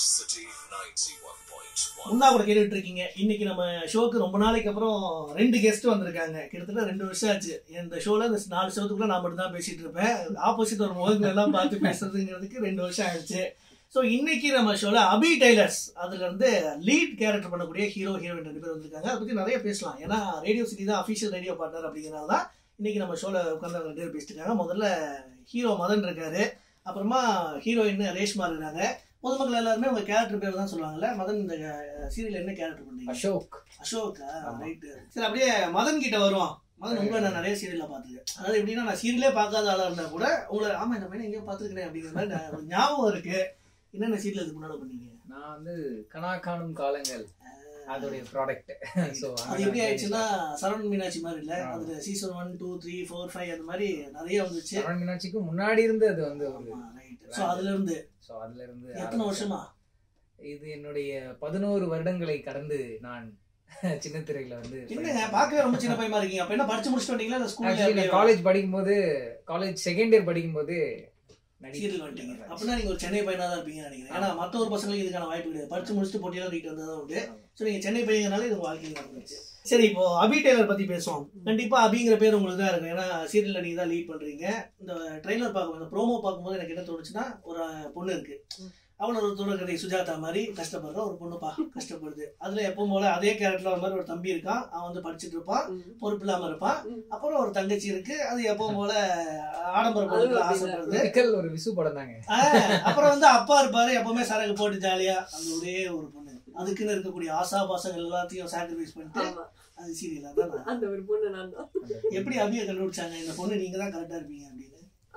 City 91.1. முன்னா கூட கேட்டுட்டு இருக்கீங்க இன்னைக்கு நம்ம ஷோக்கு ரொம்ப நாளைக்கு அப்புறம் ரெண்டு கெஸ்ட் வந்திருக்காங்க கிட்டத்தட்ட ரெண்டு வருஷம் ஆச்சு இந்த ஷோல இந்த நாலு ஷோத்துக்குள்ள நான் மட்டும் தான் பேசிட்டு இருப்பேன் ஆப்போசிட் ஒரு முகங்கள் எல்லாம் பார்த்து பேசுறதுங்கிறதுக்கு ரெண்டு வருஷம் ஆயிடுச்சு ஸோ இன்னைக்கு நம்ம ஷோல அபி டைலர்ஸ் அதுல இருந்து லீட் கேரக்டர் பண்ணக்கூடிய ஹீரோ ஹீரோயின் ரெண்டு பேர் வந்திருக்காங்க அதை பத்தி நிறைய பேசலாம் ஏன்னா ரேடியோ சிட்டி தான் அஃபிஷியல் ரேடியோ பார்ட்னர் அப்படிங்கிறனால தான் இன்னைக்கு நம்ம ஷோல உட்காந்து அவங்க ரெண்டு பேர் பேசிட்டு இருக்காங்க முதல்ல ஹீரோ மதன் இருக்காரு அப்புறமா ஹீரோயின் ரேஷ்மா இருக்காங்க பொதுமக்கள் எல்லாருமே உங்க கேரக்டர் பேர் தான் சொல்லுவாங்கல்ல மதன் இந்த சீரியல் என்ன கேரக்டர் பண்றீங்க அசோக் அசோக்கா ஆமா. ரைட்டு சரி அப்படியே மதன் கிட்ட வருவோம் மதன் உங்களை நான் நிறைய சீரியல்ல பார்த்துருக்கேன் அதாவது எப்படின்னா நான் சீரியலே பார்க்காத ஆளா இருந்தா கூட உங்களை ஆமா இந்த பையனை எங்கேயோ பார்த்துருக்கேன் அப்படிங்கிற மாதிரி நான் ஒரு ஞாபகம் இருக்கு என்னென்ன சீரியல் இதுக்கு முன்னாடி பண்ணீங்க நான் வந்து கனா காணும் காலங்கள் அதோடைய ப்ராடக்ட் ஸோ அது எப்படி ஆயிடுச்சுன்னா சரவணன் மீனாட்சி மாதிரி இல்ல ஆமா. அதுல season one two three four five அந்த மாதிரி நிறைய வந்துச்சு சரவண் மீனாட்சிக்கு முன்னாடி இருந்து அது வந்து ஒரு ரைட் ஸோ அதுல இருந்து ஸோ அதுல இருந்து எத்தனை ஆரம்பிச்சேன். வருஷமா இது என்னுடைய பதினோரு வருடங்களை கடந்து நான் சின்ன திரையில வந்து என்னங்க பார்க்கவே ரொம்ப சின்ன பையமா இருக்கீங்க அப்ப என்ன படிச்சு முடிச்சுட்டு வந்தீங்களா இல்ல ஆக்சுவலி நான் ஸ்கூல்ல காலேஜ் படிக்கும்போது காலேஜ் செகண்ட் இயர் படிக்கும்போது சீரியல் வந்துட்டீங்க அப்படின்னா நீங்க ஒரு சென்னை பையனா தான் இருப்பீங்கன்னு நினைக்கிறேன் ஆனா மத்த ஒரு பசங்களுக்கு இதுக்கான வாய்ப்பு கிடையாது படிச்சு முடிச்சுட்டு போட்டியெல்லாம் வீட்டு வந்ததா உண்டு ஸோ நீங்க சென்னை பையனால இது உங்க வாழ்க்கையில் நடந்துச்சு சரி இப்போ அபி டெய்லர் பத்தி பேசுவோம் கண்டிப்பா அபிங்கிற பேர் உங்களுக்கு தான் இருக்கும் ஏன்னா சீரியல்ல நீங்க தான் லீட் பண்றீங்க இந்த ட்ரெய்லர் பார்க்கும்போது இந்த ப்ரோமோ பார்க்கும்போது எனக்கு என்ன தோணுச்சுன்னா ஒரு பொண்ணு இருக்கு அவளோட ஒரு தொடர்கதை சுஜாதா மாதிரி கஷ்டப்படுற ஒரு பொண்ணுப்பா கஷ்டப்படுது அதுல எப்பவும் போல அதே கேரக்டர்ல ஒரு மாதிரி ஒரு தம்பி இருக்கான் அவன் வந்து படிச்சுட்டு இருப்பான் பொறுப்பு இல்லாம இருப்பான் அப்புறம் ஒரு தங்கச்சி இருக்கு அது எப்பவும் போல ஆடம்பர பொருட்கள் ஆசைப்படுது டிபிக்கல் ஒரு விசு படம் தாங்க ஆஹ், அப்புறம் வந்து அப்பா இருப்பாரு எப்பவுமே சரக்கு போட்டு ஜாலியா அந்த ஒரே ஒரு பொண்ணு அதுக்குன்னு இருக்கக்கூடிய ஆசா பாசங்கள் எல்லாத்தையும் சாக்ரிஃபைஸ் பண்ணிட்டு ஆமா அது சீரியல் அதான் நான். அந்த ஒரு பொண்ணு நான் தான் எப்படி அபிய கண்டுபிடிச்சாங்க இந்த பொண்ணு நீங்க தான் கரெக்டா இருப்பீங்க அப்படின்னு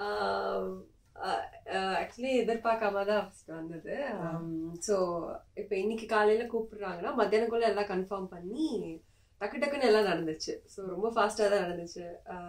ஆக்சுவலி எதிர்பார்க்காம தான் ஃபர்ஸ்ட் வந்தது ஸோ இப்போ இன்னைக்கு காலையில கூப்பிடுறாங்கன்னா மத்தியானக்குள்ள எல்லாம் கன்ஃபார்ம் பண்ணி டக்கு டக்குன்னு எல்லாம் நடந்துச்சு ஸோ ரொம்ப ஃபாஸ்ட்டாக தான் நடந்துச்சு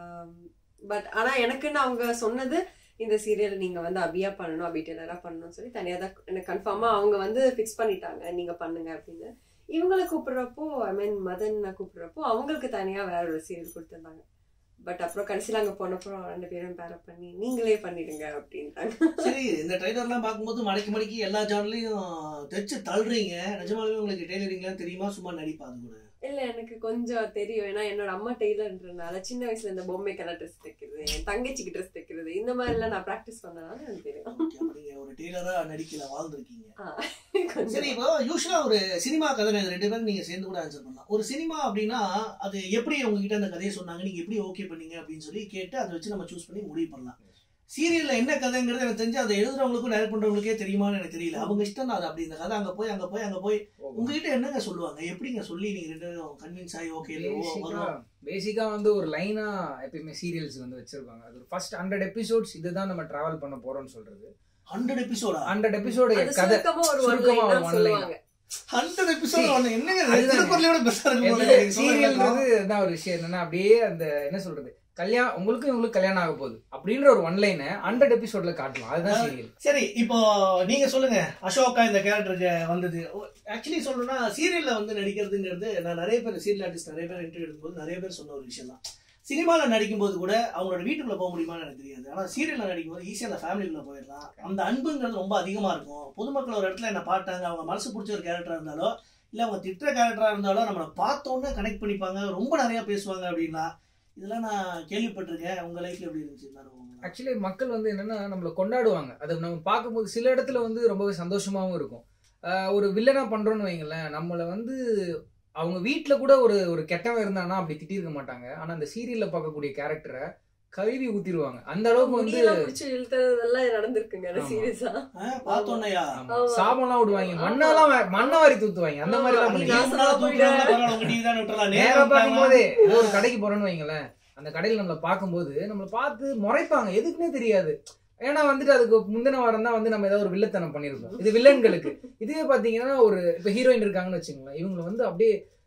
பட் ஆனால் எனக்குன்னு அவங்க சொன்னது இந்த சீரியல் நீங்க வந்து அபியா பண்ணணும் அபி டெய்லரா பண்ணணும்னு சொல்லி தனியாக தான் எனக்கு கன்ஃபார்மா அவங்க வந்து ஃபிக்ஸ் பண்ணிட்டாங்க நீங்க பண்ணுங்க அப்படின்னு இவங்களை கூப்பிடுறப்போ ஐ மீன் மதன் கூப்பிடுறப்போ அவங்களுக்கு தனியா வேற ஒரு சீரியல் கொடுத்துருந்தாங்க பட் அப்புறம் கடைசியில் அங்கே போனப்போ ரெண்டு பேரும் பேரப் பண்ணி நீங்களே பண்ணிடுங்க அப்படின்ட்டாங்க சரி இந்த ட்ரைலர்லாம் பார்க்கும்போது மடக்கி மடக்கி எல்லா ஜான்லையும் தைச்சு தள்ளுறீங்க நிஜமாலுமே உங்களுக்கு டெய்லரிங்லாம் தெரியுமா சும்மா நடிப்பா அது கூட இல்ல எனக்கு கொஞ்சம் தெரியும் ஏன்னா என்னோட அம்மா டெய்லர்ன்றனால சின்ன வயசுல இந்த பொம்மைக்கெல்லாம் ட்ரெஸ் தைக்கிறது என் தங்கச்சிக்கு ட்ரெஸ் தைக்கிறது இந்த மாதிரி எல்லாம் நான் ப்ராக்டிஸ் பண்ணனால எனக்கு தெரியும் Okay, அப்ப நீங்க ஒரு டெய்லரா நடிக்கல வாழ்ந்துருக்கீங்க கொஞ்சம் சரி இப்போ யூஸ்வலா ஒரு சினிமா கதை இது ரெண்டு பேரும் நீங்க சேர்ந்து கூட ஆன்சர் பண்ணலாம் ஒரு சினிமா அப்படின்னா அது எப்படி உங்ககிட்ட அந்த கதையை சொன்னாங்க நீங்க எப்படி ஓகே பண்ணீங்க அப்படின்னு சொல்லி கேட்டு அதை வச்சு நம்ம சூஸ் பண்ணி முடிவு பண்ணலாம் சீரியல்ல என்ன கதைங்கிறது எனக்கு தெரிஞ்சு அதை எழுதுறவங்களுக்கும் டைரக்ட் பண்றவங்களுக்கே தெரியுமான்னு எனக்கு தெரியல அவங்க இஷ்டம் தான் அது அப்படி இந்த கதை அங்க போய் அங்க போய் அங்க போய் உங்ககிட்ட என்னங்க சொல்லுவாங்க எப்படிங்க சொல்லி நீங்க ரெண்டு பேரும் கன்வின்ஸ் ஆகி ஓகே பேசிக்கா பேசிக்கா வந்து ஒரு லைனா எப்பயுமே சீரியல்ஸ் வந்து வச்சிருப்பாங்க அது ஒரு ஃபர்ஸ்ட் ஹண்ட்ரட் எபிசோட்ஸ் இதுதான் நம்ம டிராவல் பண்ண போறோம்னு சொல்றது ஹண்ட்ரட் எபிசோடா ஹண்ட்ரட் எபிசோடு அது கதை சுருக்கமா ஒரு ஒன் சுருக்கமா லைன் ஒரு one line. சொல்லுவாங்க ஹண்ட்ரட் எபிசோட் என்னங்க அதுதான். திருக்குறளோட பெஸ்டா இருக்கும் போல இருக்கு. சீரியல்ன்றது தான் ஒரு விஷயம் என்னன்னா அப்படியே அந்த என்ன சொல்றது கல்யாணம் உங்களுக்கும் இவங்களுக்கு கல்யாணம் ஆக போகுது அப்படின்ற ஒரு ஒன் லைனை ஹண்ட்ரட் எபிசோட்ல காட்டலாம் அதுதான் சீரியல் சரி இப்போ நீங்க சொல்லுங்க அசோகா இந்த கேரக்டருக்கு வந்தது ஆக்சுவலி சொல்லணும்னா சீரியல்ல வந்து நடிக்கிறதுங்கிறது நான் நிறைய பேர் சீரியல் ஆர்டிஸ்ட் நிறைய பேர் இன்டர்வியூ எடுக்கும்போது நிறைய பேர் சொன்ன ஒரு விஷயம் தான் சினிமாவில் நடிக்கும்போது கூட அவங்களோட வீட்டுக்குள்ள போக முடியுமான்னு எனக்கு தெரியாது ஆனால் சீரியலில் நடிக்கும்போது ஈஸியாக அந்த ஃபேமிலிக்குள்ள போயிடலாம் அந்த அன்புங்கிறது ரொம்ப அதிகமாக இருக்கும் பொதுமக்கள் ஒரு இடத்துல என்ன பார்த்தாங்க அவங்க மனசு பிடிச்ச ஒரு கேரக்டராக இருந்தாலோ இல்லை அவங்க திட்டுற கேரக்டராக இருந்தாலும் நம்மளை பார்த்தோன்னே கனெக்ட் பண்ணிப்பாங்க ரொம்ப நிறைய பேசுவாங்க அப்படின்னா இதெல்லாம் நான் கேள்விப்பட்டிருக்கேன் உங்க லைஃப்ல எப்படி இருந்துச்சு இந்த அனுபவம்? ஆக்சுவலி மக்கள் வந்து என்னன்னா நம்மள கொண்டாடுவாங்க அதை நம்ம பார்க்கும்போது சில இடத்துல வந்து ரொம்பவே சந்தோஷமாவும் இருக்கும் ஆஹ் ஒரு வில்லனா பண்றோம்னு வைங்களேன் நம்மளை வந்து அவங்க வீட்ல கூட ஒரு ஒரு கெட்டவன் இருந்தானா அப்படி திட்டிருக்க மாட்டாங்க ஆனா அந்த சீரியல்ல பார்க்கக்கூடிய கேரக்டரை கழுவி ஊத்திடுவாங்க அந்த அளவுக்கு வந்து முடியெல்லாம் பிடிச்சி இழுத்ததெல்லாம் நடந்திருக்குங்க ஆமா. சீரியஸா ஆ, பார்த்தோன்னையா ஆமா, ஆமா. சாபம்லாம் விடுவாங்க ஆமா. மண்ணெல்லாம் வே- மண்ணை வாரி தூத்துவாங்க அந்த மாதிரி எல்லாம் ஆமா, பண்ணி நான் முன்னால தூக்குறாங்களா, பரவாயில்ல, உங்க TV தானே விட்டுறலாம். நேரா நேரா விட்டாங்களா? பார்க்கும்போதே ஏதோ ஒரு கடைக்கு போறோம்னு வைங்களேன் அந்த கடையில நம்மள பார்க்கும்போது நம்மள பார்த்து முறைப்பாங்க எதுக்குன்னே தெரியாது ஏன்னா வந்துட்டு அதுக்கு முந்தின வாரம் தான் வந்து நம்ம ஏதாவது ஒரு வில்லத்தனம் பண்ணியிருப்போம் இது வில்லன்களுக்கு இதுவே பாத்தீங்கன்னா ஒரு இப்ப ஹீரோயின் இருக்காங்கன்னு வச்சுங்களேன் இவங்க வந்து அப்படியே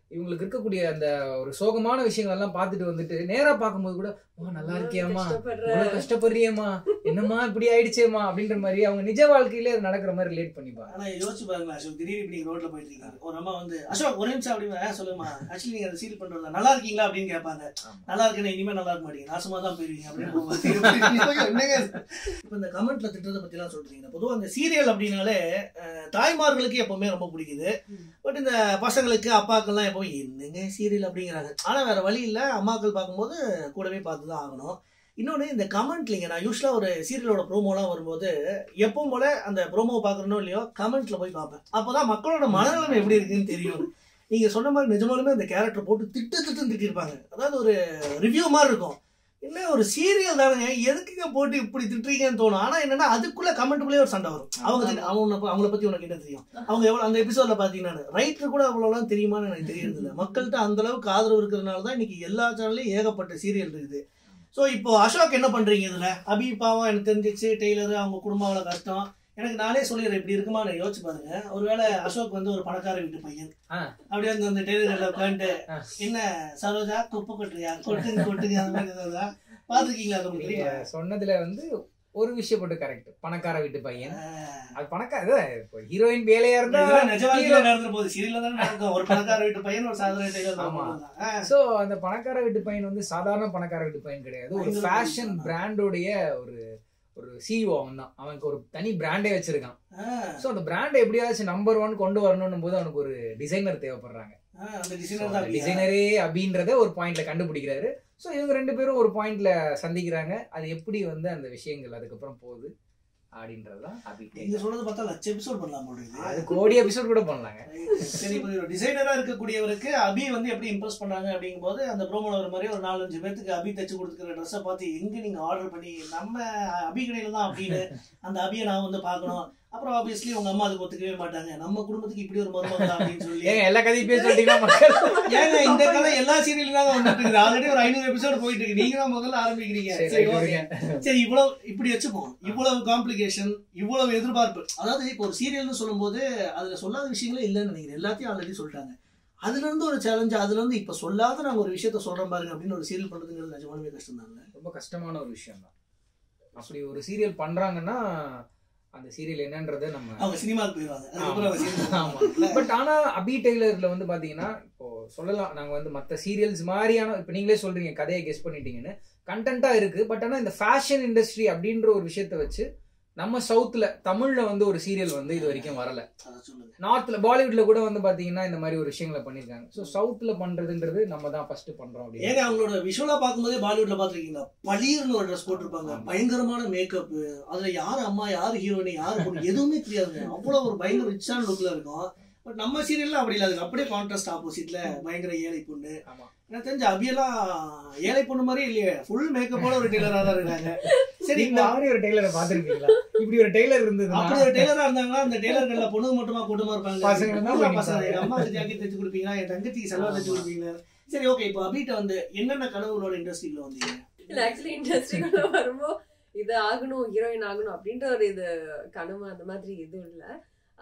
இவங்களுக்கு இருக்கக்கூடிய அந்த ஒரு சோகமான விஷயங்கள் எல்லாம் பார்த்துட்டு வந்துட்டு நேரா பார்க்கும்போது கூட "அம்மா, நல்லா இருக்கியாமா கஷ்டப்படுற இவ்வளவு கஷ்டப்படுறியேம்மா என்னம்மா இப்படி ஆயிடுச்சேம்மா அப்படின்ற மாதிரி அவங்க நிஜ வாழ்க்கையிலே அது நடக்கிற மாதிரி ரிலேட் பண்ணிப்பாங்க ஆனா யோசிச்சு பாருங்களேன் அசோக் திடீர்னு இப்படி நீங்க ரோட்ல போயிட்டு இருக்கீங்க ஒரு அம்மா வந்து அசோக் ஒரு நிமிஷம் அப்படின்னு "ஆ, சொல்லுமா ஆக்சுவலி நீங்க அதை சீல் பண்றதா நல்லா இருக்கீங்களா அப்படின்னு கேட்பாங்க ஆமா. நல்லா இருக்கேன் இனிமே நல்லா இருக்க மாட்டீங்க நாசமா தான் போயிருவீங்க அப்படின்னு போவாங்க. என்னங்க இது? இப்ப இந்த கமெண்ட்ல திட்டத்தை பத்தி எல்லாம் சொல்றீங்க பொதுவா இந்த சீரியல் அப்படின்னாலே அஹ், தாய்மார்களுக்கு எப்பவுமே ரொம்ப பிடிக்குது பட் இந்த பசங்களுக்கு அப்பாக்கள்லாம் எப்பவும் என்னங்க சீரியல் அப்படிங்கிறாங்க ஆனா வேற வழி இல்ல அம்மாக்கள் பார்க்கும்போது கூடவே பார்த்து தான் ஆகணும் இன்னொன்று இந்த கமெண்ட்லிங்க நான் யூஸ்வலாக ஒரு சீரியலோட ப்ரோமோலாம் வரும்போது எப்பவும் போல அந்த ப்ரோமோ பார்க்குறனோ இல்லையோ கமெண்ட்ல போய் பார்ப்பேன் அப்போதான் மக்களோட மனநிலைமை எப்படி இருக்குன்னு தெரியும் நீங்க சொன்ன மாதிரி நிஜமாலுமே அந்த கேரக்டர் போட்டு திட்டு திட்டுன்னு திட்டிருப்பாங்க அதாவது ஒரு ரிவ்யூ மாதிரி இருக்கும் என்ன ஒரு சீரியல் தானுங்க எதுக்குங்க போட்டு இப்படி திட்டுறீங்கன்னு தோணும் ஆனா என்னன்னா அதுக்குள்ள கமெண்ட்டுக்குள்ளே ஒரு சண்டை வரும் அவங்க திட்டு- அவங்க அவங்கள பத்தி உனக்கு என்ன தெரியும் அவங்க எவ்வளவு அந்த எபிசோட்ல பாத்தீங்கன்னா ரைட்டர் கூட அவ்வளவுலாம் தெரியுமான்னு எனக்கு தெரியறது இல்ல மக்கள்கிட்ட அந்த அளவுக்கு ஆதரவு இருக்கிறதுனால தான் இன்னைக்கு எல்லா சேனல்லையும் ஏகப்பட்ட சீரியல் இருக்குது ஸோ இப்போ அசோக் என்ன பண்றீங்க இதுல அபி பாவம் எனக்கு தெரிஞ்சிச்சு டெய்லர் அவங்க குடும்பம் அவ்வளவு கஷ்டம் எனக்கு நானே சொல்லிடுறேன் இப்படி இருக்குமான்னு யோசிச்சு பாருங்க ஒருவேளை அசோக் வந்து ஒரு பணக்கார வீட்டு பையன் ஆ. அப்படியே வந்து அந்த டெய்லர்ல உட்காந்துட்டு ஆ. என்ன சரோஜா குப்பை கொட்டுறியா கொட்டுங்க கொட்டுங்க அந்த மாதிரி ஏதாவது பாத்துருக்கீங்களா அது உங்களுக்கு நீங்க தெரியுமா? சொன்னதுல வந்து ஒரு விஷயம் மட்டும் கரெக்ட் பணக்கார வீட்டு பையன் ஆ. அது பணக்கார இப்போ ஹீரோயின் வேலையா இருந்தா இதெல்லாம் நிஜ வாழ்க்கையில நடந்துட்டு போகுது சீரியல்ல தானே நடக்கும் ஒரு பணக்கார வீட்டு பையன் ஒரு சாதாரண டெய்லர் ஆமா. தான் சோ அந்த பணக்கார வீட்டு பையன் வந்து சாதாரண பணக்கார வீட்டு பையன் கிடையாது ஒரு பயங்கர ஃபேஷன் பையன். பிராண்டோடைய ஒரு ஒரு சிஇஓ அவன் தான் அவனுக்கு ஒரு தனி பிராண்டே வச்சிருக்கான் ஆ. சோ அந்த பிராண்டை எப்படியாச்சும் நம்பர் ஒன் கொண்டு வரணும் போது அவனுக்கு ஒரு டிசைனர் தேவைப்படுறாங்க ஆ, அந்த டிசைனர் தான் அப்படியா? டிசைனரே அப்படின்றத ஒரு பாயிண்ட்ல கண்டுபிடிக்கிறாரு சோ இவங்க ரெண்டு பேரும் ஒரு பாயிண்ட்ல சந்திக்கிறாங்க அது எப்படி வந்து அந்த விஷயங்கள் அதுக்கப்புறம் போகுது அப்படின்றதுதான் அபி நீங்க சொல்றது பார்த்தா லட்சம் எபிசோட் பண்ணலாம் போல இருக்கு. அது கோடி எபிசோட் கூட பண்ணலாங்க சரி இப்போ ஒரு டிசைனரா இருக்கக்கூடியவருக்கு அபி வந்து எப்படி இம்ப்ரெஸ் பண்ணாங்க அப்படிங்கும்போது அந்த ப்ரோமோல ஒரு மாதிரி ஒரு நாலஞ்சு பேத்துக்கு அபி தச்சு கொடுத்துக்கிற ட்ரெஸ்ஸை பார்த்து எங்க நீங்க ஆர்டர் பண்ணி நம்ம அபி கடையில தான் அப்படின்னு அந்த அபியை நான் வந்து பார்க்கணும் அப்புறம் ஆப்வியஸ்லி உங்க அம்மா அதுக்கு ஒத்துக்கவே மாட்டாங்க நம்ம குடும்பத்துக்கு இப்படி ஒரு மருமகள் அப்படின்னு சொல்லி ஏங்க எல்லா கதையும் பேச சொல்லிட்டீங்கன்னா மக்கள் ஏங்க இந்த கதை எல்லா சீரியலும் தான் வந்துட்டு இருக்குது ஆல்ரெடி ஒரு ஐநூறு எபிசோடு போயிட்டு இருக்கு நீங்க தான் முதல்ல ஆரம்பிக்கிறீங்க சரி, சரி right, ஓகே okay. சரி இவ்வளவு இப்படி வச்சுப்போம் இவ்வளவு காம்ப்ளிகேஷன் இவ்வளவு எதிர்பார்ப்பு அதாவது இப்போ ஒரு சீரியல்னு சொல்லும்போது அதுல சொல்லாத விஷயங்களே இல்லைன்னு நினைக்கிறேன் எல்லாத்தையும் ஆல்ரெடி சொல்லிட்டாங்க அதுல இருந்து ஒரு சேலஞ்ச் அதுல இருந்து இப்ப சொல்லாத நாங்க ஒரு விஷயத்த சொல்றோம் பாருங்க அப்படின்னு ஒரு சீரியல் பண்றதுங்கிறது நிஜமாலுமே கஷ்டம் தாங்க ரொம்ப கஷ்டமான ஒரு விஷயம் தான் அப்படி ஒரு சீரியல் பண்றாங்கன்னா அந்த சீரியல் என்னன்றதை நம்ம அவங்க சினிமாவுக்கு போயிடுவாங்க அதுக்கப்புறம் அவங்க serial ஆமா. பண்ணுவாங்க. பட் ஆனா அபி டெய்லர்ல வந்து பாத்தீங்கன்னா இப்போ சொல்லலாம் நாங்க வந்து மத்த சீரியல்ஸ் மாதிரியான இப்ப நீங்களே சொல்றீங்க கதையை கெஸ் பண்ணிட்டீங்கன்னு கண்டென்ட்டா இருக்கு பட் ஆனா இந்த ஃபேஷன் இண்டஸ்ட்ரி அப்படின்ற ஒரு விஷயத்த வச்சு நம்ம சவுத்ல தமிழ்ல வந்து ஒரு சீரியல் வந்து இது வரைக்கும் வரல அதை சொல்லுங்க நார்த்ல பாலிவுட்ல கூட வந்து பாத்தீங்கன்னா இந்த மாதிரி ஒரு விஷயங்களை பண்ணிருக்காங்க சோ சவுத்ல பண்றதுன்றது நம்ம தான் ஃபர்ஸ்ட் பண்றோம் ஏங்க அப்படின்னு அவங்களோட விஷுவலா பார்க்கும்போதே பாலிவுட்ல பாத்துருக்கீங்களா பளீர்னு ஒரு ட்ரெஸ் போட்டிருப்பாங்க ஆமா. பயங்கரமான மேக்கப் அதுல யாரு அம்மா யாரு ஹீரோயின் யாரு பொண்ணு எதுவுமே தெரியாதுங்க அவ்வளவு ஒரு பயங்கர ரிச்சான லுக்ல இருக்கும் பட் நம்ம சீரியல்ல அப்படி இல்லாது அப்படியே கான்ட்ராஸ்ட் ஆப்போசிட்ல பயங்கர ஏழை பொண்ணு ஆமா. எனக்கு தெரிஞ்ச அபியெல்லாம் ஏழை பொண்ணு மாதிரி இல்லையே ஃபுல் மேக்கப்போட ஒரு டெய்லரா தான் இருக்காங்க சரி இந்த மாதிரி ஒரு டெய்லரை பாத்திருக்கீங்களா இப்படி ஒரு டெய்லர் இருந்ததுன்னா அப்படி ஒரு டெய்லரா இருந்தாங்கன்னா அந்த டெய்லர்கள்ல பொண்ணு மட்டுமா கூட்டமா இருப்பாங்க பசங்க தான் இல்ல, போய் பசங்க நிப்பாங்க. எங்க அம்மாவுக்கு ஜாக்கெட் தைச்சு கொடுப்பீங்களா என் தங்கச்சிக்கு செலவு தைச்சு ஆமா. கொடுப்பீங்களா சரி ஓகே இப்போ அபிட்ட வந்து என்னென்ன கனவுகளோட இண்டஸ்ட்ரியில வந்தீங்க இல்ல ஆக்சுவலி இண்டஸ்ட்ரிக்குள்ள வரும்போது இது ஆகணும் ஹீரோயின் ஆகணும் அப்படின்ற ஒரு இது கனவு அந்த மாதிரி எதுவும் இல்லை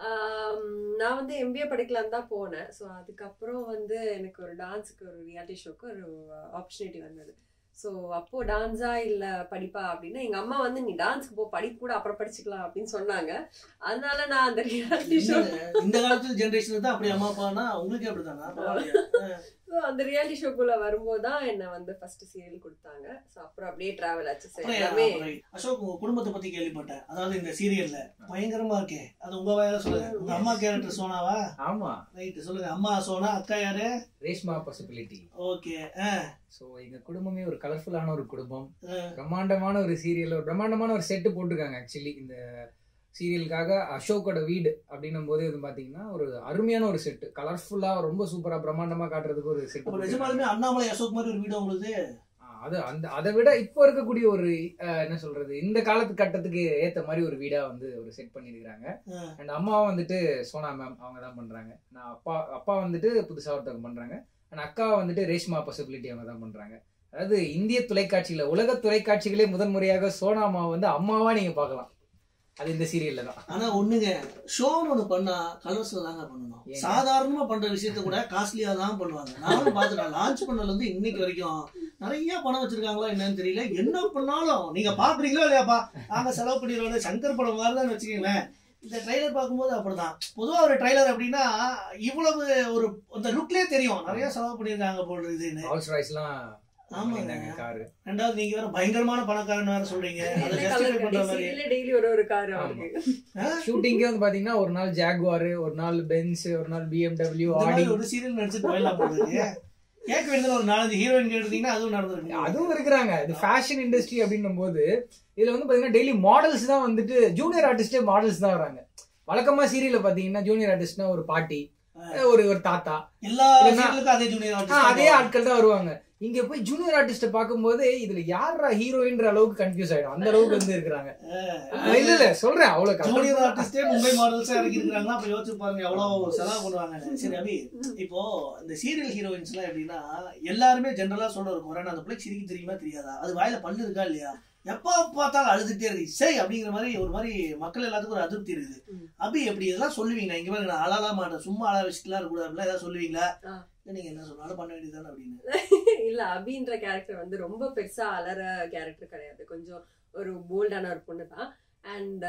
நான் வந்து எம்பிஏ படிக்கலான்னு தான் போனேன் ஸோ அதுக்கப்புறம் வந்து எனக்கு ஒரு டான்ஸுக்கு ஒரு ரியாலிட்டி ஷோக்கு ஒரு ஆப்பர்ச்சுனிட்டி வந்தது ஸோ அப்போ டான்ஸா இல்ல படிப்பா அப்படின்னா எங்க அம்மா வந்து நீ டான்ஸ்க்கு போ படிப்பு கூட அப்புறம் படிச்சுக்கலாம் அப்படின்னு சொன்னாங்க அதனால நான் அந்த ரியாலிட்டி ஷோ என்னங்க, இந்த காலத்து ஜெனரேஷன் தான் அப்படி அம்மா அப்பானா உங்களுக்கு அப்படிதானா பரவாயில்லையா? ஸோ அந்த ரியாலிட்டி ஷோக்குள்ள வரும்போது தான் என்னை வந்து ஃபர்ஸ்ட் சீரியல் கொடுத்தாங்க ஸோ அப்புறம் அப்படியே டிராவல் ஆச்சு So, அப்புறம் எல்லாமே அப்புறம் அசோக் உங்க குடும்பத்தை பத்தி கேள்விப்பட்டேன் அதாவது இந்த சீரியல்ல பயங்கரமா இருக்கே அது உங்க வாயால சொல்லுங்க உங்க அம்மா கேரக்டர் சோனாவா ஆமா ரைட் சொல்லுங்க அம்மா சோனா அக்கா யாரு ரேஷ்மா பாசிபிலிட்டி ஓகே சோ எங்க குடும்பமே ஒரு கலர்ஃபுல்லான ஒரு குடும்பம் ஆ. பிரம்மாண்டமான ஒரு சீரியல் ஒரு பிரம்மாண்டமான ஒரு செட்டு போட்டிருக்காங்க ஆக்சுவலி இந்த சீரியலுக்காக அசோக்கோட வீடு அப்படின்னும் போது இது பாத்தீங்கன்னா ஒரு அருமையான ஒரு செட்டு கலர்ஃபுல்லா ரொம்ப சூப்பரா பிரம்மாண்டமா காட்டுறதுக்கு ஒரு அப்ப செட்டு நிஜமாலுமே அண்ணாமலை அசோக் மாதிரி ஒரு வீடு உங்களுக்கு அது அந்த அதை விட இப்போ இருக்கக்கூடிய ஒரு அஹ், என்ன சொல்றது இந்த காலத்து கட்டத்துக்கு ஏத்த மாதிரி ஒரு வீடா வந்து ஒரு செட் பண்ணிருக்காங்க ஆ. அண்ட் அம்மாவை வந்துட்டு சோனா மேம் அவங்க தான் பண்றாங்க நான் அப்பா அப்பா வந்துட்டு புதுசா ஒருத்தவங்க பண்றாங்க அண்ட் அக்கா வந்துட்டு ரேஷ்மா பாசிபிலிட்டி அவங்க தான் பண்றாங்க அதாவது இந்திய தொலைக்காட்சியில உலக தொலைக்காட்சிகளே முதன் முறையாக சோனா அம்மா வந்து அம்மாவா நீங்க பார்க்கலாம் அது இந்த சீரியல்ல தான் ஆனா ஒண்ணுங்க ஷோன்னு ஒண்ணு பண்ணா கலர்ஸ்ல தாங்க பண்ணணும் ஏங்க? சாதாரணமா பண்ற விஷயத்த கூட காஸ்ட்லியா தான் பண்ணுவாங்க நானும் பார்த்துட்டேன் லான்ச் பண்ணல இருந்து இன்னைக்கு வரைக்கும் நிறைய பணம் வச்சிருக்காங்களா என்னன்னு தெரியல என்ன பண்ணாலும் நீங்க பாக்குறீங்களோ இல்லையாப்பா நாங்க செலவு பண்ணிடுவோம் சங்கர் படம் மாதிரி தான் வச்சுக்கீங்களேன் இந்த ட்ரைலர் பார்க்கும்போது அப்படிதான் பொதுவா ஒரு ட்ரைலர் அப்படின்னா இவ்வளவு ஒரு அந்த லுக்லயே தெரியும் நிறைய செலவு பண்ணிருக்காங்க போல இதுன்னு ரால்ஸ் ராய்ஸ்லாம் ஆமாங்க. காரு ரெண்டாவது நீங்க வேற பயங்கரமான பணக்காரன் வேற சொல்றீங்க அதை ஜஸ்டிஃபை பண்ற மாதிரி டெய்லி ஒரு ஒரு கார் அவருக்கு ஷூட்டிங்கே வந்து பாத்தீங்கன்னா ஒரு நாள் ஜாகுவார் ஒரு நாள் பென்ஸ் ஒரு நாள் பிஎம்டபிள்யூ இந்த ஆடி மாதிரி ஒரு சீரியல் நடிச்சுட்டு போயிடலாம் போல இருக்கு. கேட்க வேண்டியதுல ஒரு நாலஞ்சு ஹீரோயின் கேட்டீங்கன்னா அதுவும் நடந்திருக்கு அதுவும் இருக்கிறாங்க இது ஃபேஷன் இண்டஸ்ட்ரி அப்படின்னும் போது இதுல வந்து பாத்தீங்கன்னா டெய்லி மாடல்ஸ் தான் வந்துட்டு ஜூனியர் ஆர்டிஸ்டே மாடல்ஸ் தான் வராங்க வழக்கமா சீரியல்ல பாத்தீங்கன்னா ஜூனியர் ஆர்டிஸ்ட்னா ஒரு பாட்டி ஒரு ஒரு தாத்தா எல்லா இல்லைன்னா- சீரியலுக்கும் அதே ஜூனியர் ஆ, ஆர்டிஸ்ட் அதே ஆட்கள் தான் வருவாங்க இங்க போய் ஜூனியர் ஆர்டிஸ்ட பாக்கும்போது இதுல யாரா ஹீரோயின்ற அளவுக்கு கன்ஃபியூஸ் ஆயிடும் அந்த அளவுக்கு வந்து இருக்கிறாங்க ஆ, இல்ல இல்ல சொல்றேன் அவ்வளவு ஜூனியர் கஷ்டம் ஆர்டிஸ்டே மும்பை மாடல்ஸா இறக்கி இருக்காங்கன்னா அப்ப யோசிச்சு பாருங்க எவ்வளவு செலவு பண்ணுவாங்க சரி அபி இப்போ இந்த சீரியல் ஹீரோயின்ஸ் எல்லாம் எப்படின்னா எல்லாருமே ஜென்ரலா சொல்ற ஒரு குறை அந்த பிள்ளைக்கு சிரிக்க தெரியுமா தெரியாதா அது வாயில பல்லு இருக்கா இல்லையா எப்ப பார்த்தாலும் அழுதுகிட்டே இருக்கு சரி அப்படிங்கிற மாதிரி ஒரு மாதிரி மக்கள் எல்லாத்துக்கும் ஒரு அதிருப்தி இருக்குது ம். அபி எப்படி இதெல்லாம் சொல்லுவீங்களா இங்க பாருங்க நான் அழலாம் மாட்டேன் சும்மா அழ வச்சுட்டுலாம் இருக்கக்கூடாது அப்படிலாம் ஏதாவது சொல்லுவீங்களா ஆ. இல்ல நீங்க என்ன சொன்னாலும் பண்ண வேண்டியதுதானே அப்படின்னு இல்ல அபின்ற கேரக்டர் வந்து ரொம்ப பெருசா அலற கேரக்டர் கிடையாது கொஞ்சம் ஒரு போல்டான ஒரு பொண்ணு தான் அண்ட்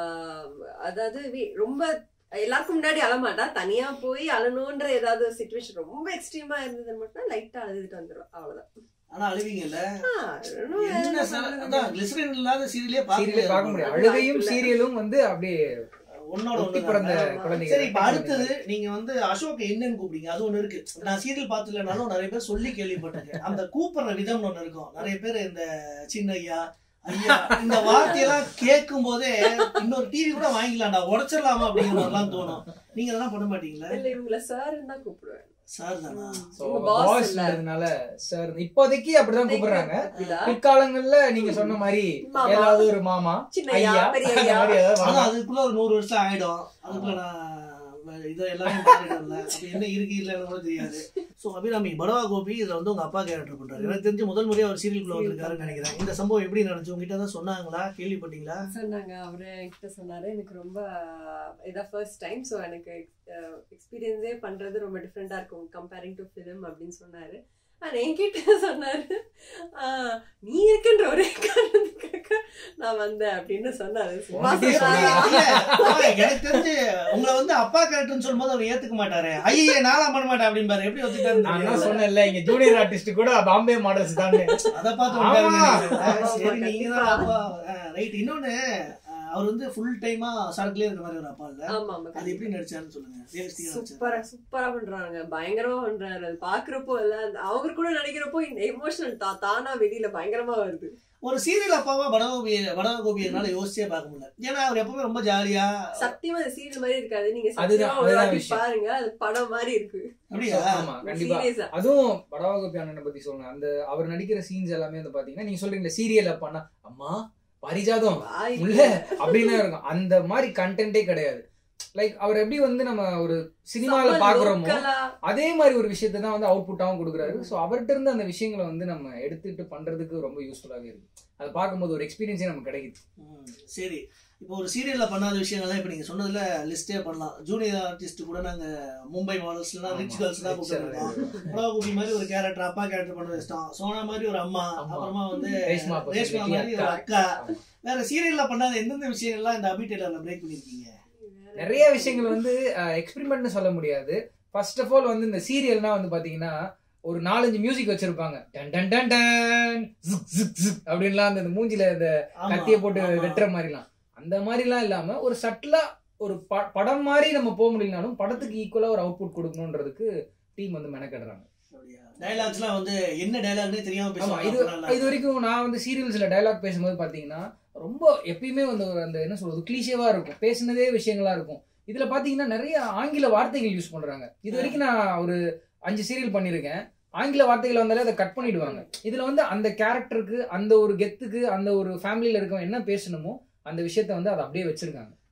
அதாவது வி- ரொம்ப எல்லாருக்கும் முன்னாடி அழமாட்டா தனியா போய் அழணுன்ற ஏதாவது சுச்சுவேஷன் ரொம்ப எக்ஸ்ட்ரீமா இருந்தது மட்டும் லைட்டா அழுதுட்டு வந்துடும் அவ்வளவுதான் ஆனா அழுவீங்கல்ல ஆ, அழணும், என்ன என்ன சார் பண்றது? அதான் கிளிசரின் இல்லாத சீரியலே சீரியலே பார்க்க முடியாது அழுகையும் சீரியலும் வந்து அப்படியே ஒன்னோட ஒட்டி ஒண்ணு பிறந்த ஆமா. குழந்தைங்க சரி இப்ப அடுத்தது நீங்க வந்து அசோக் என்னன்னு கூப்பிடுங்க அது ஒண்ணு இருக்கு நான் சீரியல் பார்த்துலனாலும் நிறைய பேர் சொல்லி கேள்விப்பட்டிருக்கேன் அந்த கூப்பிடுற விதம்னு ஒண்ணு இருக்கும் நிறைய பேர் இந்த சின்ன ஐயா ஐயா இந்த வார்த்தையெல்லாம் கேட்கும் போதே இன்னொரு டிவி கூட வாங்கிக்கலாம்டா உடைச்சிடலாமா அப்படிங்கிற மாதிரிலாம் தோணும் நீங்க அதெல்லாம் பண்ண மாட்டீங்களா இல்ல இவங்கள சார் தான் கூப்பிடுவேன் சார் தானா So, உங்க boss boss இல்ல. ன்றதுனால சார் இப்போதைக்கு அப்படிதான் கூப்பிடுறாங்க அப்படிதான். பிற்காலங்கள்ல நீங்க சொன்ன மாதிரி மாமா. ஏதாவது ஒரு மாமா சின்ன ஐயா ஐயா பெரிய அந்த ஐயா மாதிரி ஏதாவது ஆனா மாமா. அதுக்குள்ள ஒரு நூறு வருஷம் ஆயிடும் அதுக்குள்ள நான் இதை எல்லாமே மாறிடும்ல அப்ப என்ன இருக்கு இல்லைன்னு கூட தெரியாது சோ அபிராமி படவா கோபி இதுல வந்து உங்க அப்பா கேரக்டர் பண்றாரு எனக்கு தெரிஞ்சு முதல் முறையா ஒரு சீரியலுக்குள்ள வந்திருக்காருன்னு நினைக்கிறேன் இந்த சம்பவம் எப்படி நடந்துச்சு உங்ககிட்ட தான் சொன்னாங்களா கேள்விப்பட்டீங்களா சொன்னாங்க அவரு என்கிட்ட சொன்னாரு எனக்கு ரொம்ப இதான் ஃபர்ஸ்ட் டைம் ஸோ எனக்கு எக்ஸ்பீரியன்ஸே பண்றது ரொம்ப டிஃப்ரெண்டா இருக்கும் கம்பேரிங் டு ஃபிலிம் அப்படின்னு சொன்னாரு ஆனா என்கிட்ட சொன்னாரு "ஆஹ், நீ இருக்குன்ற ஒரே காரணத்துக்காக நான் வந்தேன் அப்படின்னு சொன்னாரு சும்மா உன்கிட்டயே சொன்னாரா? சொன்னாரா? இல்ல, ஆமா, எனக்கு தெரிஞ்சு உங்களை வந்து அப்பா கேரக்டர்னு சொல்லும்போது அவர் ஏத்துக்க மாட்டாரு ஐயே நானா பண்ண மாட்டேன் அப்படிம்பாரு எப்படி நான் ஒத்துக்கிட்டாரு தான் சொன்னேன்ல இங்க ஜூனியர் ஆர்டிஸ்ட் கூட பாம்பே மாடல்ஸ் தான் அத பார்த்து ஆமா. உட்காருங்க. சரி ஆமா, நீங்க தான் அப்பா ரைட் இன்னொன்னு அஹ், அவர் வந்து ஃபுல் டைமா சரக்குலயே இருக்க மாதிரி ஒரு அப்பா இல்ல ஆமா ஆமா அது எப்படி நடிச்சாருன்னு சொல்லுங்க ரியலிஸ்டிக்கா சூப்பரா நடிச்சாரு சூப்பரா பண்றாங்க பயங்கரமா பண்றாரு அது பாக்குறப்போ இல்ல அவங்க கூட நடிக்கிறப்போ இந்த எமோஷனல் தானா வெளியில பயங்கரமா வருது ஒரு சீரியல் அப்பாவா படகோபி படகோபி என்னால யோசிச்சே பார்க்க முடியல ஏன்னா அவர் எப்பவுமே ரொம்ப ஜாலியா சத்தியமா அது சீரியல் மாதிரி இருக்காது நீங்க அதுதான், சத்தியமா ஒரு அதுதான் வாட்டி விஷயம். பாருங்க அது படம் மாதிரி இருக்கு அப்படியா ஆமா கண்டிப்பா சீரியஸா அதுவும் படவாகப்பி அண்ணனை பத்தி சொல்லுங்க அந்த அவர் நடிக்கிற சீன்ஸ் எல்லாமே வந்து பாத்தீங்கன்னா நீங்க சொல்றீங்களா சீரியல்ல பண்ணா அம்மா பரிஜாதம் உள்ள அப்படின்னு இருக்கும் அந்த மாதிரி கண்டென்ட்டே கிடையாது லைக் அவர் எப்படி வந்து நம்ம ஒரு சினிமால பாக்குறோமோ அதே மாதிரி ஒரு விஷயத்தை தான் வந்து அவுட்புட்டாவும் கொடுக்குறாரு ஸோ அவர்கிட்ட இருந்து அந்த விஷயங்களை வந்து நம்ம எடுத்துட்டு பண்றதுக்கு ரொம்ப யூஸ்ஃபுல்லாகவே இருக்கு அதை பார்க்கும்போது ஒரு எக்ஸ்பீரியன்ஸே நமக்கு கிடைக்குது ம், சரி இப்போ ஒரு சீரியல்ல பண்ணாத விஷயங்கள்லாம் இப்போ நீங்க சொன்னதுல லிஸ்டே பண்ணலாம் ஜூனியர் ஆர்டிஸ்ட் கூட நாங்க மும்பை மாடல்ஸ்லாம் ரிச் கேர்ள்ஸ் தான் கூப்பிட்டுருக்கோம் படகுபி மாதிரி ஒரு கேரக்டர் அப்பா கேரக்டர் பண்ண வச்சிட்டோம் சோனா மாதிரி ஒரு அம்மா அம்மா. அப்புறமா வந்து ரேஷ்மா பத்தி ரேஷ்மா வெட்டி மாதிரி ஒரு அக்கா. அக்கா வேற சீரியல்ல பண்ணாத எந்தெந்த விஷயங்கள்லாம் இந்த அபி டெய்லர்ல பிரேக் பண்ணிருக்கீங்க நிறைய விஷயங்கள் வந்து எக்ஸ்பெரிமெண்ட்னு சொல்ல முடியாது ஃபர்ஸ்ட் ஆஃப் ஆல் வந்து இந்த சீரியல்னா வந்து பாத்தீங்கன்னா ஒரு நாலஞ்சு மியூசிக் வச்சிருப்பாங்க டன் டன் டன் டன் ஜிக் ஜிக் ஜிக் அப்படின்லாம் அந்த இந்த மூஞ்சில இந்த ஆமா, கத்திய போட்டு ஆமா. வெட்டுற மாதிரிலாம் அந்த மாதிரிலாம் இல்லாம ஒரு சட்டிலா ஒரு ப- படம் மாதிரி நம்ம போக முடியலனாலும் படத்துக்கு ஈக்குவலா ஒரு அவுட்புட் கொடுக்கணுன்றதுக்கு டீம் வந்து மெனக்கடுறாங்க டைலாக்ஸ்லாம் வந்து என்ன டைலாக்னே தெரியாம ஆமா பேசுவாங்க இது அப்பெல்லாம் இது வரைக்கும் நான் வந்து சீரியல்ஸ்ல டயலாக் பேசும்போது பாத்தீங்கன்னா ரொம்ப எப்பயுமே வந்து ஒரு அந்த என்ன சொல்றது கிளீஷேவா இருக்கும் பேசினதே விஷயங்களா இருக்கும் இதுல பாத்தீங்கன்னா நிறைய ஆங்கில வார்த்தைகள் யூஸ் பண்றாங்க இது வரைக்கும் நான் ஒரு அஞ்சு சீரியல் பண்ணிருக்கேன் ஆங்கில வார்த்தைகள் வந்தாலே அதை கட் பண்ணிடுவாங்க இதுல வந்து அந்த கேரக்டருக்கு அந்த ஒரு கெத்துக்கு அந்த ஒரு ஃபேமிலியில இருக்கவங்க என்ன பேசணுமோ அந்த விஷயத்த வந்து அதை அப்படியே வச்சிருக்காங்க Right, இப்ப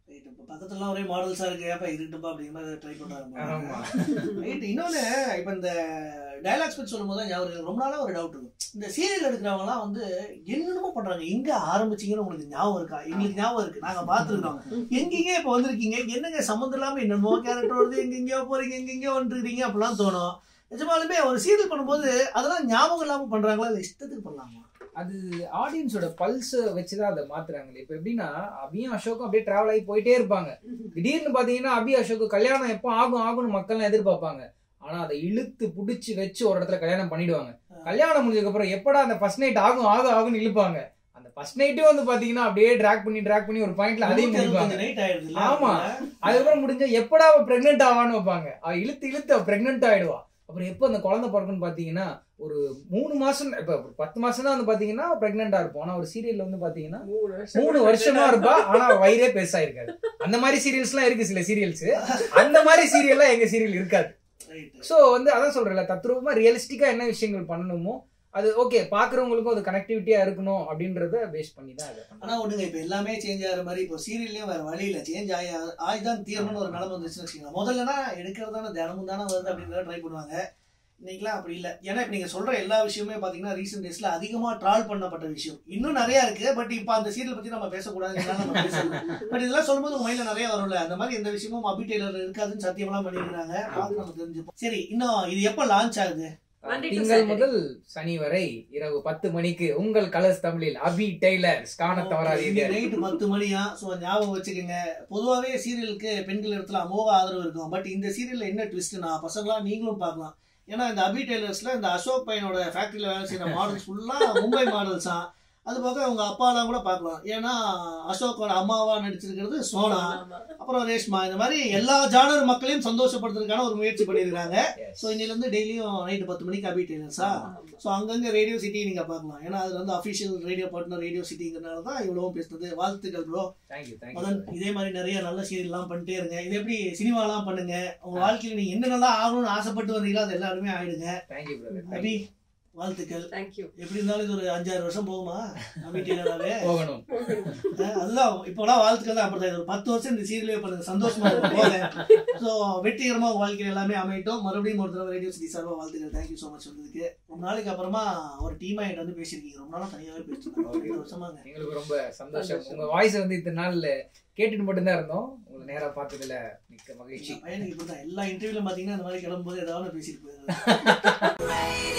பக்கத்துலலாம் ஒரே மாடல்ஸா இருக்கு ஏப்பா இருக்கட்டும்பா அப்படிங்கிற மாதிரி ட்ரை ஆமா பண்றாங்க ரைட் இன்னொன்னு இப்ப இந்த டயலாக்ஸ் பத்தி சொல்லும் போது ஞாபகம் இருக்கு. ரொம்ப நாளா ஒரு டவுட் இருக்கும் இந்த சீரியல் எடுக்கிறவங்கலாம் வந்து என்னென்னமோ பண்றாங்க எங்க ஆரம்பிச்சீங்கன்னு உங்களுக்கு ஞாபகம் இருக்கா எங்களுக்கு ஞாபகம் இருக்கு நாங்க பாத்துருக்கோம் எங்கெங்க இப்ப வந்திருக்கீங்க என்னங்க சம்மந்தம் இல்லாம என்னென்னமோ கேரக்டர் வருது எங்கெங்கயோ போறீங்க எங்கெங்கயோ வந்துருக்கீங்க அப்படிலாம் தோணும் நிஜமாலுமே ஒரு சீரியல் பண்ணும்போது அதெல்லாம் ஞாபகம் இல்லாம பண்றாங்களா இல்ல இஷ்டத்துக்கு பண்ணலாமா அது ஆடியன்ஸோட பல்ஸ் வச்சுதான் அதை மாத்துறாங்களே இப்ப எப்படின்னா அபியும் அசோக்கும் அப்படியே டிராவல் ஆகி போயிட்டே இருப்பாங்க திடீர்னு பாத்தீங்கன்னா அபி அசோக்கு கல்யாணம் எப்போ ஆகும் ஆகும்னு மக்கள்லாம் எதிர்பார்ப்பாங்க ஆனா அதை இழுத்து புடிச்சு வச்சு ஒரு இடத்துல கல்யாணம் பண்ணிடுவாங்க கல்யாணம் முடிஞ்சதுக்கு அப்புறம் எப்படா அந்த ஃபர்ஸ்ட் நைட் ஆகும் ஆகும் ஆகும்னு இழுப்பாங்க அந்த ஃபர்ஸ்ட் நைட்டே வந்து பாத்தீங்கன்னா அப்படியே டிராக் பண்ணி டிராக் பண்ணி ஒரு பாயிண்ட்ல அதையும் முடிப்பாங்க நைட் ஆயிடுது ஆமா. அதுக்கப்புறம் முடிஞ்ச எப்படா அவ பிரெக்னென்ட் ஆவான்னு வைப்பாங்க அவ இழுத்து இழுத்து அவ பிரெக்னென்ட் ஆயிடுவா அப்புறம் எப்போ அந்த குழந்தை பிறக்குன்னு பாத்தீங்கன்னா ஒரு மூணு மாசம் இப்ப ஒரு பத்து மாசம் தான் வந்து பாத்தீங்கன்னா பிரெக்னெண்டா இருப்போம் ஆனா ஒரு சீரியல்ல வந்து பாத்தீங்கன்னா மூணு வருஷம் மூணு வருஷமா இருப்பா ஆனா அவ வயிறே பெருசா இருக்காது அந்த மாதிரி சீரியல்ஸ் எல்லாம் இருக்கு சில சீரியல்ஸ் அந்த மாதிரி சீரியல்லாம் எங்க சீரியல் இருக்காது ரைட் சோ வந்து அதான் சொல்றேன்ல தத்ரூபமா ரியலிஸ்டிக்கா என்ன விஷயங்கள் பண்ணணுமோ அது ஓகே பாக்குறவங்களுக்கும் அது கனெக்டிவிட்டியா இருக்கணும் அப்படின்றத பேஸ் பண்ணி தான் அதை ஆனா ஒண்ணுங்க இப்ப எல்லாமே சேஞ்ச் ஆகிற மாதிரி இப்போ சீரியல்லயும் வேற வழி இல்ல சேஞ்ச் ஆகி ஆகிதான் தீரணும்னு ஒரு நிலைமை வந்துச்சுன்னு வச்சுக்கோங்க முதல்லனா எடுக்கிறது தானே தினமும் தானே வருது அப்படின்றத ட்ரை பண்ணுவாங்க இன்னைக்கெல்லாம் அப்படி இல்ல ஏன்னா இப்ப நீங்க சொல்ற எல்லா விஷயமே பாத்தீங்கன்னா ரீசெண்ட் டேஸ்ல அதிகமா ட்ரால் பண்ணப்பட்ட விஷயம் இன்னும் நிறைய இருக்கு பட் இப்ப அந்த சீரியல் பத்தி நம்ம பேசக்கூடாதுனால நம்ம பேசல பட் இதெல்லாம் சொல்லும்போது உங்க மைண்ட்ல நிறைய வரும்ல அந்த மாதிரி எந்த விஷயமும் அபி டெய்லர் இருக்காதுன்னு சத்தியமெல்லாம் பண்ணிருக்காங்க பார்த்து நம்ம தெரிஞ்சுப்போம் சரி இன்னும் இது எப்ப லான்ச் ஆகுது Monday to திங்கள் Saturday. முதல் சனி வரை இரவு பத்து மணிக்கு உங்கள் கலர்ஸ் தமிழில் அபி டெய்லர் காண தவறாதீங்க நைட்டு பத்து மணியா ஸோ ஞாபகம் வச்சுக்கோங்க பொதுவாகவே சீரியலுக்கு பெண்கள் இடத்துல அமோக ஆதரவு இருக்கும் பட் இந்த சீரியல்ல என்ன ட்விஸ்ட்னா பசங்களாம் நீங்களும் பார்க்கலாம் ஏன்னா இந்த அபி டெய்லர்ஸ்ல இந்த அசோக் பையனோட ஃபேக்டரியில வேலை செய்யற மாடல்ஸ் ஃபுல்லா மும்பை மாடல்ஸா அது போக அவங்க அப்பாலாம் கூட பார்க்கலாம் ஏன்னா அசோக்கோட அம்மாவா நடிச்சிருக்கிறது சோனா ஆமா. அப்புறம் ரேஷ்மா இந்த மாதிரி எல்லா ஜானர் மக்களையும் சந்தோஷப்படுத்துறதுக்கான ஒரு முயற்சி பண்ணியிருக்காங்க Yes. ஸோ இன்னில இருந்து டெய்லியும் நைட்டு பத்து மணிக்கு அபி டெய்லர்ஸா ஸோ அங்கங்க ரேடியோ சிட்டி நீங்க பார்க்கலாம் ஏன்னா அது வந்து அஃபிஷியல் ரேடியோ பார்ட்னர் ரேடியோ சிட்டிங்கிறனால தான் இவ்வளவும் பேசுனது வாழ்த்துக்கள் bro Thank you, thank you. Madan இதே மாதிரி நிறைய நல்ல சீரியல்லாம் பண்ணிட்டே இருங்க இது எப்படி சினிமாலாம் பண்ணுங்க உங்க வாழ்க்கையில நீங்க என்னென்னலாம் ஆகணும்னு ஆசைப்பட்டு வந்தீங்களோ அது எல்லாருமே ஆயிடுங்க Thank you, brother. Thank Abhi you. வாழ்த்துக்கள் Thank you. எப்படி இருந்தாலும் இது ஒரு அஞ்சாறு வருஷம் போகுமா அபி டெய்லராவே போகணும் அஹ் அதுதான் இப்போலாம் வாழ்த்துக்கள் தான் அப்படிதான் இது ஒரு பத்து வருஷம் இந்த சீரியலே பண்ணுங்க சந்தோஷமா இருக்கும் போங்க ஸோ வெற்றிகரமா உங்க வாழ்க்கையில எல்லாமே அமையட்டும் மறுபடியும் ஒரு தடவை ரேடியோ சிட்டி சார்பா வாழ்த்துக்கள் தேங்க்யூ ஸோ மச் வந்ததுக்கு ரொம்ப நாளைக்கு அப்புறமா ஒரு டீமா என்கிட்ட வந்து பேசியிருக்கீங்க ரொம்ப நாளா தனியாவே பேசிட்டு ரெண்டு வருஷமாங்க எங்களுக்கு ரொம்ப சந்தோஷம் உங்க வாய்ஸ் வந்து இத்தனை நாள் கேட்டுட்டு மட்டும்தான் இருந்தோம் உங்களை நேரா பார்த்ததுல மிக்க மகிழ்ச்சி பையனுக்கு இப்படிதான் எல்லா இன்டர்வியூல பாத்தீங்கன்னா இந்த மாதிரி கிளம்பும்போது ஏதாவது ஒண்ணு பேசிட்டு போயிருக்காரு